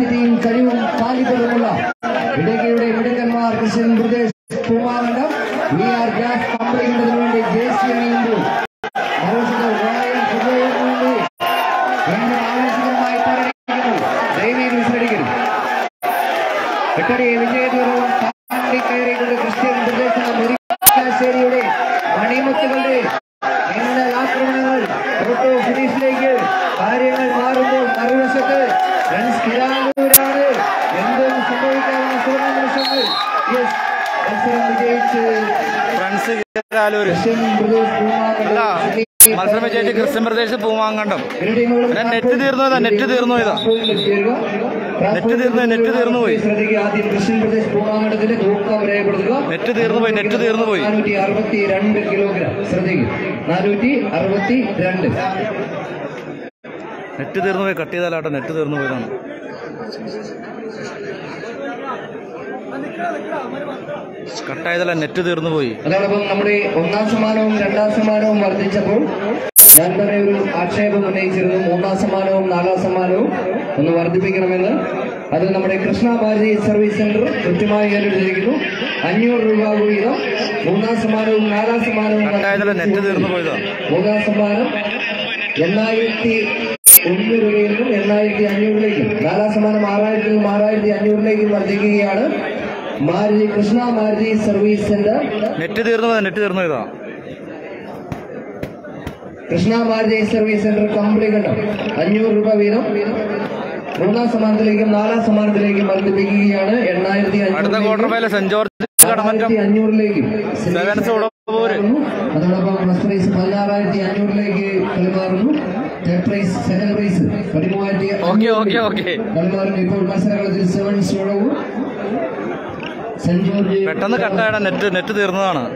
സാന്നിധ്യവും കഴിവും കാലിബറുമുള്ള ഇടയ്ക്കയുടെ മിടുക്കന്മാർ Krishnan Pradesh Poomakandam V R gas കമ്പനിക്കുന്നതിന് വേണ്ടി ജെ സി അണിയുമ്പോൾ മറുവശത്ത് റോയൽ ഫുട്ബോളിന് വേണ്ടി വീണ്ടും ആവേശകരമായി പോരാടിയിരിക്കുന്നു ദയവീ മത്സരിക്കുന്നു എട്ടടി വിജയദൂരവും താണ്ടി കയറിക്കൊണ്ട് ക്രിസ്ത്യൻ പ്രദേശ മുരിക്കാശ്ശേരിയുടെ മണിമുത്തുകളുടെ മിന്നൽ ആക്രമണങ്ങൾ ഫോട്ടോ ഫിനിഷിലേക്ക് കാര്യങ്ങൾ മാറുമ്പോൾ മറുവശത്ത് റൺസ് കിരാലൂരാണ് എന്തും സംഭവിക്കാവുന്ന സുവർണ നിമിഷങ്ങൾ യെസ് മത്സരം വിജയിച്ച് ഫ്രണ്ട്സ് കിരാലൂര് ക്രിസ്ത്യൻ പ്രദേശ് അല്ല മത്സരം വിജയിച്ച് ക്രിസ്ത്യൻ പ്രദേശ് പൂമാങ്കണ്ടം പിന്നെ നെറ്റ് തീർന്നു ഇതാ, നെറ്റ് തീർന്നു ഇതാ. നെറ്റ് തീർന്നു, നെറ്റ് തീർന്നു പോയി. ശ്രദ്ധിക്കുക ആദ്യം ക്രിസ്ത്യൻ പ്രദേശ് പൂമാങ്കണ്ടത്തിന്റെ തൂക്കം രേഖപ്പെടുത്തുക നെറ്റ് തീർന്നു പോയി, നെറ്റ് തീർന്നു പോയി. നാനൂറ്റി അറുപത്തി രണ്ട് കിലോഗ്രാം ശ്രദ്ധിക്കുക നാനൂറ്റി അറുപത്തി രണ്ട് നെറ്റ് തീർന്നു പോയി കട്ട് ചെയ്താലാട്ടോ നെറ്റ് തീർന്നു പോയതാണ് കട്ടായതല്ല നെറ്റ് തീർന്നു പോയി അതോടൊപ്പം നമ്മുടെ ഒന്നാം സമ്മാനവും രണ്ടാം സമ്മാനവും വർദ്ധിച്ചപ്പോൾ ഞാൻ തന്നെ ഒരു ആക്ഷേപം ഉന്നയിച്ചിരുന്നു മൂന്നാം സമ്മാനവും നാലാം സമ്മാനവും ഒന്ന് വർദ്ധിപ്പിക്കണമെന്ന് അത് നമ്മുടെ കൃഷ്ണ ഭാരതി സർവീസ് സെന്റർ കൃത്യമായി ഏറ്റെടുത്തിരിക്കുന്നു അഞ്ഞൂറ് രൂപ വീതം മൂന്നാം സമ്മാനവും നാലാം സമ്മാനവും കട്ടായതല്ല നെറ്റ് തീർന്നു പോയതാ മൂന്നാം സമ്മാനം എണ്ണായിരത്തി ഒന്ന് രൂപയിൽ നിന്നും എണ്ണായിരത്തി അഞ്ഞൂറിലേക്കും നാലാം സമ്മാനം ആറായിരത്തി നിന്നും ആറായിരത്തി അഞ്ഞൂറിലേക്കും വർദ്ധിക്കുകയാണ് Maruti Krishna Maruti service centre net തീർന്നു പോയതാ നെറ്റ് തീർന്നു പോയതാ കൃഷ്ണ മാരുതി സർവീസ് സെന്റർ കമ്പനി കണ്ടം അഞ്ഞൂറ് രൂപ വീതം മൂന്നാം സമ്മാനത്തിലേക്കും നാലാം സമ്മാനത്തിലേക്കും വർദ്ധിപ്പിക്കുകയാണ് എണ്ണായിരത്തി അടുത്ത quarter final saint George Kadamattam ആറായിരത്തി അഞ്ഞൂറിലേക്കും സെവൻസ് ഉടവൂര് അതോടൊപ്പം ഫസ്റ്റ് പ്രൈസ് പതിനാറായിരത്തി അഞ്ഞൂറിലേക്ക് കളിമാറുന്നു തേർഡ് പ്രൈസ് സെക്കൻഡ് പ്രൈസ് പതിമൂവായിരത്തി ഓക്കെ ഓക്കെ ഓക്കെ കളിമാറുന്നു ഇപ്പോൾ മത്സരങ്ങളത്തിൽ സെവൻ സോളവും സെന്റ് ജോർജ് പെട്ടെന്ന് കട്ടായടാ നെറ്റ് നെറ്റ് തീർന്നതാണ്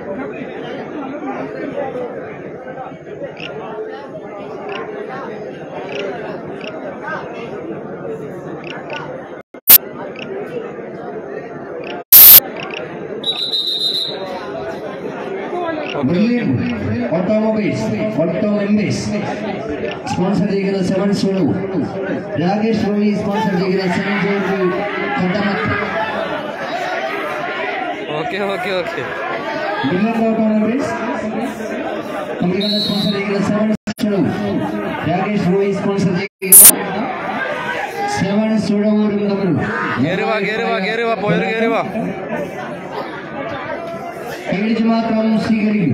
ബ്രില്യൻ ഓട്ടോമൊബൈൽസ് ഓട്ടോ എംബേസ് സ്പോൺസർ ചെയ്യുന്ന സെവൻ സോളു രാകേഷ് റോയി സ്പോൺസർ ചെയ്യുന്ന saint George Kadamattam okay okay okay brilliant automobiles കമ്പനികളുടെ സ്പോൺസർ ചെയ്യുന്ന സെവൻ സോളു രാകേഷ് റോയി സ്പോൺസർ ചെയ്യുന്ന സെവൻ സുഴവൂരും തമ്മിൽ കേറി വാ കേറി വാ കേറി വാ പോയൊരു കേറി വാ കൈയടിച്ച് മാത്രം സ്വീകരിക്കും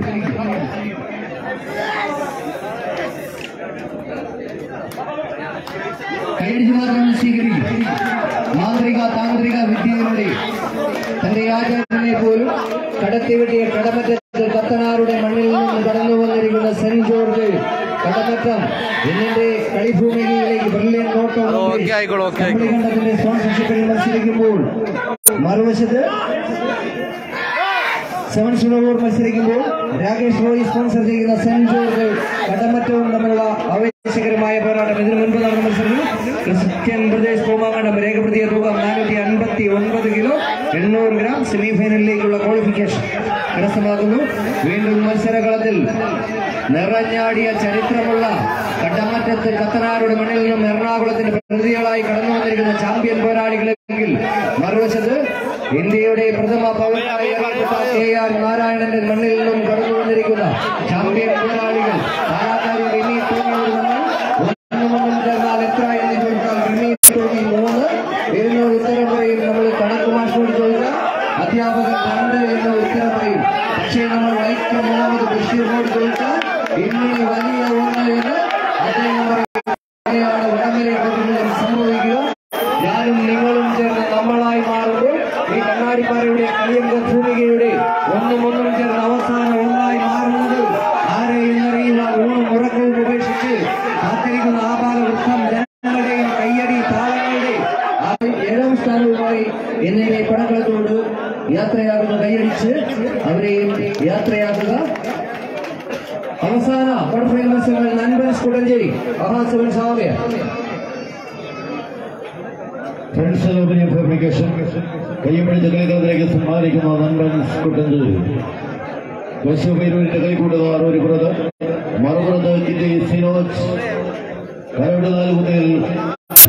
കൈയടിച്ച് മാത്രം സ്വീകരിക്കും മാന്ത്രിക താന്ത്രിക വിദ്യയിലൂടെ തന്റെ ആചാര്യനെ പോലും കടത്തിവെട്ടിയ കടമറ്റത്ത് കത്തനാറുടെ മണ്ണിൽ നിന്നും കടന്നു വന്നിരിക്കുന്ന സെന്റ് ജോർജ് കടമറ്റം എന്നിന്റെ കളിഭൂമികയിലേക്ക് ബ്രില്യൻ നോട്ടം അത് ഓക്കെ ആയിക്കോളും ഓക്കെ ആയിക്കോളും കമ്പനികണ്ഠത്തിന്റെ സ്പോൺസർഷിപ്പിൽ മത്സരിക്കുമ്പോൾ മറുവശത്ത് സെവൻ സുണവൂർ മത്സരിക്കുമ്പോൾ രാകേഷ് റോയി സ്പോൺസർ ചെയ്യുന്ന സെന്റ് ജോർജ് കടമറ്റവും തമ്മിലുള്ള ആവേശകരമായ പോരാട്ടം ഇതിനു മുൻപ് നടന്ന മത്സരത്തിൽ ക്രിസ്ത്യൻ പ്രദേശ് പൂമാകണ്ഡം രേഖപ്പെടുത്തിയ തൂക്കം നാനൂറ്റി അൻപത്തി ഒൻപത് കിലോ എണ്ണൂറ് ഗ്രാം സെമിഫൈനലിലേക്കുള്ള ക്വാളിഫിക്കേഷൻ കരസ്ഥമാക്കുന്നു വീണ്ടും മത്സരകളത്തിൽ നിറഞ്ഞാടിയ ചരിത്രമുള്ള കടമറ്റത്ത് കത്തനാരുടെ മണ്ണിൽ നിന്നും എറണാകുളത്തിന്റെ പ്രതിനിധികളായി കടന്നു വന്നിരിക്കുന്ന ചാമ്പ്യൻ പോരാളികളെങ്കിൽ മറുവശത്ത് ഇന്ത്യയുടെ പ്രഥമ പൗരനായി അറിയപ്പെട്ട കെ ആർ നാരായണന്റെ മണ്ണിൽ നിന്നും കടന്നു വന്നിരിക്കുന്ന ചാമ്പ്യൻ പോരാളികൾ പാലാക്കാരി റിമി ടോമിയോട് നമ്മൾ ഒന്നും ചേർന്നാൽ എത്ര എന്ന് ചോദിച്ചാൽ റിമി ടോമി മൂന്ന് വരുന്ന ഉത്തരം പറയും നമ്മൾ കണക്ക് മാഷോട് ചോദിച്ചാൽ അധ്യാപകൻ രണ്ട് എന്ന ഉത്തരം പറയും പക്ഷേ നമ്മൾ വൈക്കം മുഹമ്മദ് ബഷീറിനോട് ചോദിച്ചാൽ ഇന്നീ വലിയ ഒന്ന് എന്ന് അദ്ദേഹം പറയും അങ്ങനെയാണ് വടംവലി പദ്ധതിയിൽ സംഭവിക്കുക ഞാനും നിങ്ങളും ചേർന്ന് നമ്മളായി മാറുമ്പോൾ ഈ കണ്ണാടിപ്പാറയുടെ കളിയങ്ക ഭൂമികയുടെ ഒന്നും ഒന്നും ചേർന്ന് അവസാനം ഒന്നായി മാറുന്നത് ആരെയും അറിയുവാൻ ഊണും ഉറക്കവും ഉപേക്ഷിച്ച് കാത്തിരിക്കുന്ന ആപാല വൃത്തം ജനങ്ങളുടെയും കയ്യടി താളങ്ങളുടെ ആ ഏഴാം സ്ഥാനവുമായി എന്നിങ്ങനെ പടക്കളത്തോട് യാത്രയാകുന്ന കൈയടിച്ച് അവരെയും യാത്രയാക്കുക അവസാന ക്വാർട്ടർ മത്സരങ്ങൾ നൻപൻസ് കുടഞ്ചേരി മഹാസവൻ സാവ്യ ഫ്രണ്ട്സ് ഓപ്പനിങ് ഫാബ്രിക്കേഷൻ കയ്യപ്പടിച്ച കളിക്കളത്തിലേക്ക് സമ്മാനിക്കുന്ന നൻപൻസ് കുട്ടഞ്ചേരി ദേശീയപൈരൂരിന്റെ കൈക്കൂട്ടുകാർ ഒരു പുറത്ത് മറുപുറത്ത് കിറ്റി സിനോജ് കരവിട് നാല് കുന്നിൽ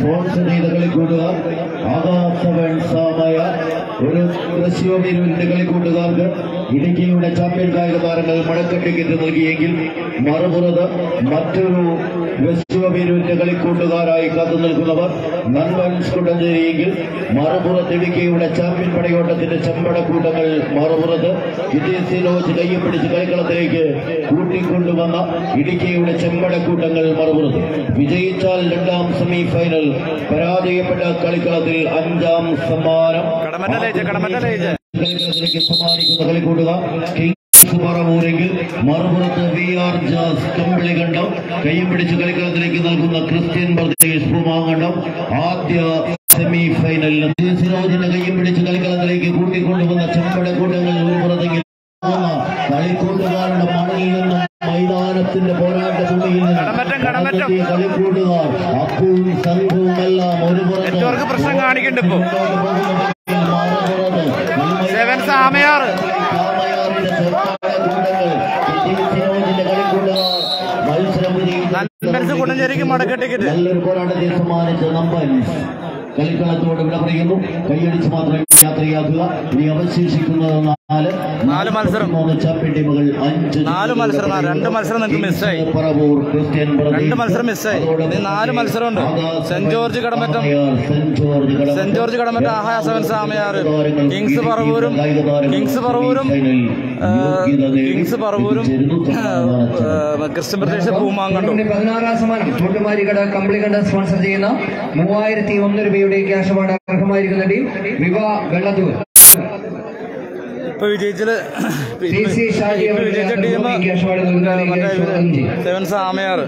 സ്പോൺസർ ചെയ്ത കളിക്കൂട്ടുകാർ ആകാശവൻ സാമയ ഒരു റഷ്യോമിരുവിന്റെ കളിക്കൂട്ടുകാർക്ക് ഇടുക്കിയുടെ ചാമ്പ്യൻ കായിക താരങ്ങൾ മടക്ക ടിക്കറ്റ് നൽകിയെങ്കിൽ മറുപുറത്ത് മറ്റൊരു റഷ്യോമിരുവിന്റെ കളിക്കൂട്ടുകാരായി കാത്തു നിൽക്കുന്നവർ നൻപൻ കുട്ടഞ്ചേരിയെങ്കിൽ മറുപുറത്ത് ഇടുക്കിയുടെ ചാമ്പ്യൻ പടയോട്ടത്തിന്റെ ചെമ്പടക്കൂട്ടങ്ങൾ മറുപുറത്ത് വിജയ് ലോച്ച് കയ്യെ പിടിച്ച് കളിക്കളത്തിലേക്ക് കൂട്ടിക്കൊണ്ടുവന്ന ഇടുക്കിയുടെ ചെമ്പടക്കൂട്ടങ്ങൾ മറുപുറത്ത് വിജയിച്ചാൽ രണ്ടാം സെമി ഫൈനൽ പരാജയപ്പെട്ട കളിക്കളത്തിൽ അഞ്ചാം സമ്മാനം കടമറ്റ കടമറ്റ കളിക്കളത്തിലേക്ക് സമ്മാനിക്കുന്ന കളിക്കൂട്ടുകാർ കിങ്സ് പറവൂരെങ്കിൽ മറുപുറത്ത് വി ആർ ജാസ് കമ്പിളി കണ്ടം കയ്യും പിടിച്ച് കളിക്കളത്തിലേക്ക് നൽകുന്ന ക്രിസ്ത്യൻ പ്രദേശ് പൂമാങ്കണ്ടം ആദ്യ സെമി ഫൈനലിൽ സിറോജിന്റെ കയ്യും പിടിച്ച് കളിക്കളത്തിലേക്ക് കൂട്ടിക്കൊണ്ടുവന്ന ചെമ്പടക്കൂട്ടങ്ങൾ ഒരു പുറത്തെങ്കിൽ കളിക്കൂട്ടുകാരുടെ മണലിൽ നിന്നും മൈതാനത്തിന്റെ പോരാട്ട ഭൂമിയിൽ നിന്നും കടമറ്റം, കടമറ്റം. അകറ്റിയ കളിക്കൂട്ടുകാർ അപ്പവും സംഘവും എല്ലാം ഒരു പുറത്ത് നെറ്റ്വർക്ക് പ്രശ്നം കാണിക്കുന്നുണ്ട് ഇപ്പൊ. മുന്നോട്ട് പോകുന്ന മറുപുറത്ത് ഈ സെവൻസ് ആമയാറ് കാമയാറിന്റെ ചെറുപ്പാട കൂട്ടങ്ങൾ വിജയ് സിനോജിന്റെ കളിക്കൂട്ടുകാർ മത്സരം നൻപൻസ് കുട്ടഞ്ചേരിക്ക് മടക്ക ടിക്കറ്റ് നല്ലൊരു പോരാട്ടത്തെ സമ്മാനിച്ച നമ്പൻസ് കളിക്കളത്തോട് വിട പറയുന്നു കൈയടിച്ച് മാത്രമേ യാത്രയാക്കുക ഇനി അവശേഷിക്കുന്നത് നാല് നാല് മത്സരം. മൂന്ന് ചാമ്പ്യൻ ടീമുകൾ അഞ്ച് നാല് മത്സരം, നാല്. രണ്ട് മത്സരം നിങ്ങൾക്ക് മിസ്സായി. Paravoor Christian brothers. രണ്ട് മത്സരം മിസ്സായി. ഇനി നാല് മത്സരമുണ്ട്. Akash saint George Kadamattam. Amayar, saint George Kadamattam. Saint George Kadamattam, ആഹാ സെവൻസ് ആമയാർ. താരങ്ങൾ കിങ്സ് പറവൂരും, കായിക താരങ്ങൾ കിങ്സ് പറവൂരും, ഫൈനലിൽ ആ, യോഗ്യത നേടി കിങ്സ് പറവൂരും എത്തിച്ചേരുന്നു. ആ, ക്രിസ്ത്യൻ പ്രദേശ് പൂമാങ്കണ്ടും ടൂർണമെന്റ് പതിനാറാം സമ്മാനം തോട്ടുമാരികട കമ്പിളികണ്ട സ്പോൺസർ ചെയ്യുന്ന മൂവായിരത്തി ഒന്ന് രൂപയുടെ ക്യാഷ് അവാർഡ് അർഹമായിരിക്കുന്ന ടീം വിവ വെള്ളത്തൂർ ഇപ്പൊ വിജയിച്ചത് സി സി ഷാജി ഇപ്പൊ അവരുടെ വിജയിച്ച ടീം ഈ ക്യാഷ് അവാർഡ് നൽകുന്നതിലേക്ക് മറ്റേ ഇവര് സ്വാഗതം ചെയ്യും. സെവൻസ് ആമയാർ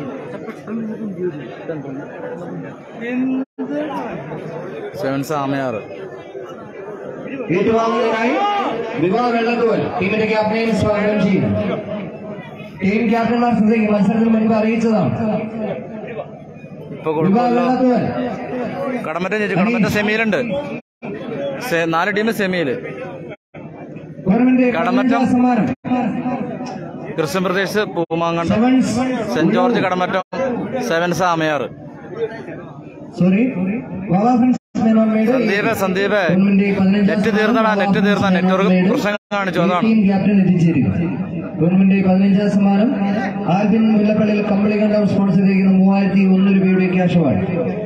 സെവൻസ് ആമയാർ ഏറ്റുവാങ്ങുന്നതിനായി വിവ വെള്ളത്തൂർ ടീമിന്റെ ക്യാപ്റ്റനെയും സ്വാഗതം ചെയ്യും ടീം ക്യാപ്റ്റന്മാർ ശ്രദ്ധിക്കും മത്സരത്തിന് മുൻപ് അറിയിച്ചതാണ് ഇപ്പൊ വിവ കുഴപ്പമില്ല വെള്ളത്തൂർ കടമറ്റ ജയിച്ചു കടമറ്റ സെമിയിലുണ്ട് സെ- നാല് ടീം സെമിയില് ടൂർണമെന്റ് കടമറ്റം. പതിനഞ്ചാം സമ്മാനം Christian Pradesh Poomankandam sevens saint George Kadamattam sevens Amayar sorry Vava friends Menonmedu Sandeep Sandeep tournament പതിനഞ്ചാം നെറ്റ് തീർന്നടാ നെറ്റ് തീർന്ന നെറ്റ്വർക്ക് പ്രശ്നം കാണിച്ചു അതാണ് ടീം ക്യാപ്റ്റൻ എത്തിച്ചേരുക ടൂർണമെന്റ് പതിനഞ്ചാം സമ്മാനം ആദ്യം മുല്ലപ്പള്ളിയിൽ കമ്പളികണ്ഠം സ്പോൺസർ ചെയ്യുന്ന മൂവായിരത്തി ഒന്ന് രൂപയുടെ ക്യാഷ് അവാർഡ്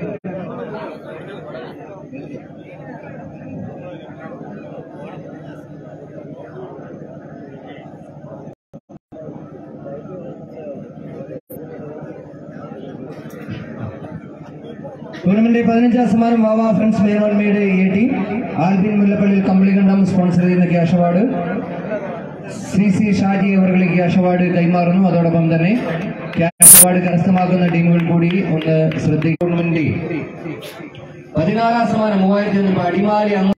ടൂർണമെന്റ് പതിനഞ്ചാം സമ്മാനം വാവ ഫ്രണ്ട്സ് മേനോൻമയുടെ എ ടീം ആൽബിൻ മുല്ലപ്പള്ളിയിൽ കമ്പളികണ്ഠം സ്പോൺസർ ചെയ്യുന്ന cash award C C Shaji അവർക്ക് ക്യാഷ് അവാർഡ് കൈമാറുന്നു അതോടൊപ്പം തന്നെ ക്യാഷ് അവാർഡ് കരസ്ഥമാക്കുന്ന ടീമുകൾ കൂടി ഒന്ന് ശ്രദ്ധിക്കും ടൂർണമെന്റ് പതിനാറാം സമ്മാനം മൂവായിരത്തി ഒന്ന് അടിമാലി അങ്ങ്